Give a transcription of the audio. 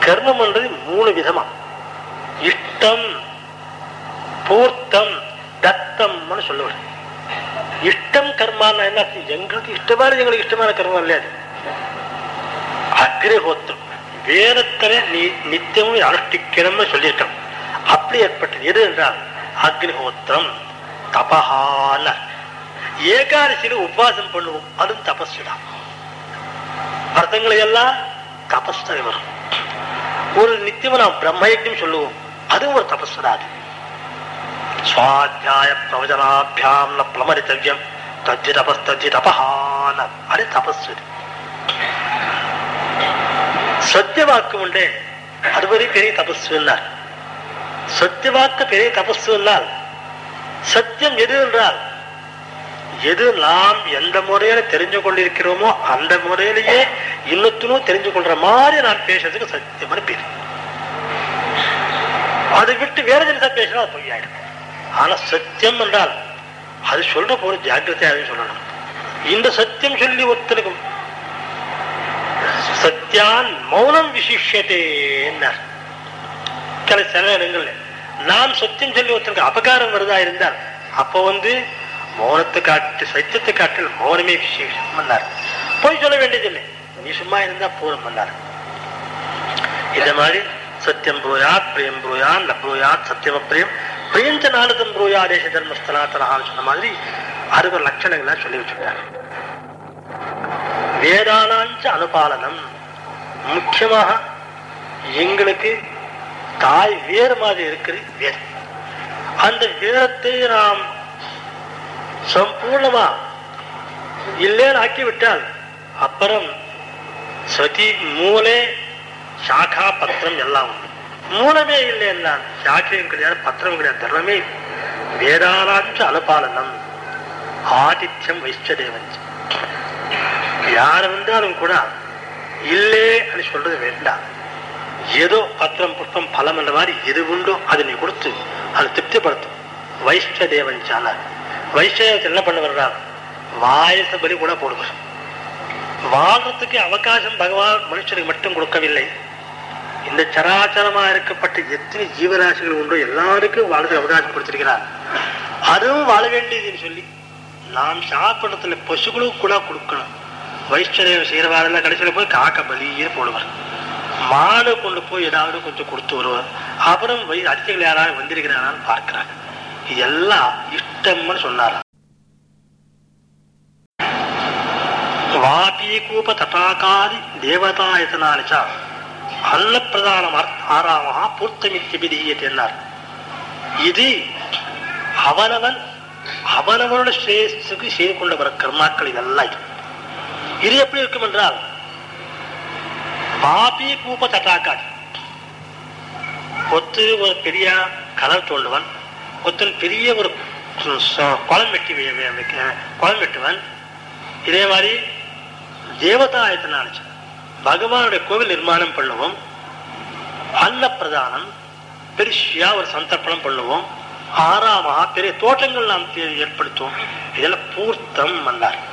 கர்மம்ன்றது மூணு விதமா இஷ்டம் பூர்த்தம் தத்தம்னு சொல்லுவார் இஷ்டம் கர்மான்னா என்ன அர்த்தம்? எங்களுக்கு இஷ்டமான எங்களுக்கு இஷ்டமான கர்மம் இல்லையா அது அக்னிஹோத்திரம் வேதத்திலே நீ நித்தியமும் அனுஷ்டிக்கணும்னு சொல்லியிருக்கணும் அப்படி ஏற்பட்டது எது என்றால் அக்னிஹோத்திரம் தபஹான ஏகாதசியில உபவாசம் பண்ணுவோம் அதுவும் தபசு தான் அர்த்தங்களை எல்லாம் தபஸ்தலை வரும் ஒரு நித்தியம் நாம் பிரம்மயஜம் சொல்லுவோம் அதுவும் ஒரு தபசு தான் அது சுவாத்தியாய பிரவச்சனாபியாம் ந பிளமரித்தவ்யம் தஜ்ஜி தபஸ் தஜ்ஜி தபஹான அது தபஸ்து சத்தியவாக்கு உண்டே அது ஒரு பெரிய தபஸ்து என்னார் சத்தியவாக்கு பெரிய தபஸ்து என்னால் சத்தியம் எது என்றால் எது நாம் எந்த முறையில தெரிஞ்சு கொண்டிருக்கிறோமோ அந்த முறையிலேயே இன்னொத்தனும் தெரிஞ்சு கொள்ற மாதிரி நான் பேசுறதுக்கு சத்தியமான பேர் அதை விட்டு வேற ஜனதா பேசினா அது பொய்யாயிடும் ஆனா சத்தியம் என்றால் அது சொல்ற போது ஜாக்கிரதையாக சொல்லணும் இந்த சத்தியம் சொல்லி ஒருத்தனுக்கும் சத்தியான் மௌனம் விசிஷ்யத்தே என்னார் சில சில இடங்கள்ல நாம் சத்தியம் சொல்லி ஒருத்தனுக்கு அபகாரம் வருதா இருந்தால் அப்ப வந்து மௌனத்தை காட்டு சத்தியத்தை காட்டில் மௌனமே விசேஷம் பண்ணார் போய் சொல்ல வேண்டியதில்லை நீ சும்மா இருந்தா போதும் பண்ணார் இந்த மாதிரி சத்தியம் ப்ரூயாத் பிரியம் ப்ரூயான் ந ப்ரூயாத் சத்தியம பிரியம் பிரியஞ்ச நாளதம் ப்ரூயா தேச தர்மஸ்தனாத்தனான்னு சொன்ன மாதிரி அறுபது லட்சணங்களா சொல்லி வச்சுட்டார் வேதானாஞ்ச அனுபாலனம் முக்கியமாக எங்களுக்கு தாய் வேறு மாதிரி இருக்கிறது வேதம் அந்த வேதத்தை நாம் சம்பூர்ணமா இல்லைன்னு ஆக்கிவிட்டால் அப்புறம் சதி மூலே சாகா பத்திரம் எல்லாம் உண்டு மூலமே இல்லைன்னா சாக்கியம் கிடையாது பத்திரம் கிடையாது தர்மமே இல்லை. வேதானாஞ்ச அனுபாலனம் ஆதித்யம் வைஷ்டதேவன் யார் வந்தாலும் கூட இல்லே అని சொல்றது வேண்டாம் ஏதோ பத்திரம் புஷ்பம் பலம் என்ற மாதிரி எது உண்டோ அதை நீ கொடுத்து அதை திருப்திப்படுத்தும் வைஷ்ட தேவன் சானார் வைஷ்ணவத்தை என்ன பண்ண வர்றார் வாயச பலி கூட போடுவார் வாழ்றதுக்கு அவகாசம் பகவான் மனுஷனுக்கு மட்டும் கொடுக்கவில்லை இந்த சராச்சரமா இருக்கப்பட்ட எத்தனை ஜீவராசிகள் உண்டோ எல்லாருக்கும் வாழ்றதுக்கு அவகாசம் கொடுத்திருக்கிறார் அதுவும் வாழ வேண்டியதுன்னு சொல்லி நாம் சாப்பிடறதுல பசுகளுக்கு கூட கொடுக்கணும் வைஷ்ணவ செய்யறவாரெல்லாம் கடைசியில போய் காக்க பலியே போடுவார் மாடு கொண்டு போய் ஏதாவது கொஞ்சம் கொடுத்து வருவார் அப்புறம் வை அதிகள் யாராவது வந்திருக்கிறாரான்னு பார்க்கிறாங்க இதெல்லாம் இஷ்டம்னு சொன்னாராம் வாபீகூப தட்டாகாதி தேவதாயத்தனாலிச்ச அன்ன பிரதானம் ஆறாமகா பூர்த்தமித்திபிதீயத்தை என்னார் இது அவனவன் அவனவனோட ஸ்ரேயஸுக்கு செய்து கொண்டு வர கர்மாக்கள் இதெல்லாம் இது இது எப்படி இருக்கும் என்றால் பாபி கூப்ப தட்டாக்காடி ஒத்து ஒரு பெரிய கலர் தோண்டுவன் ஒருத்தன் பெரிய ஒரு ச- குளம் வெட்டி வை- வை- வைக்க- குளம் வெட்டுவன் இதே மாதிரி தேவதாயத்தை நினைச்சு பகவானுடைய கோவில் நிர்மாணம் பண்ணுவோம் அன்ன பிரதானம் பெருசியா ஒரு சந்தர்ப்பணம் பண்ணுவோம் ஆறாமகா பெரிய தோட்டங்கள் நாம் தே- ஏற்படுத்துவோம் இதெல்லாம் பூர்த்தம் வந்தார்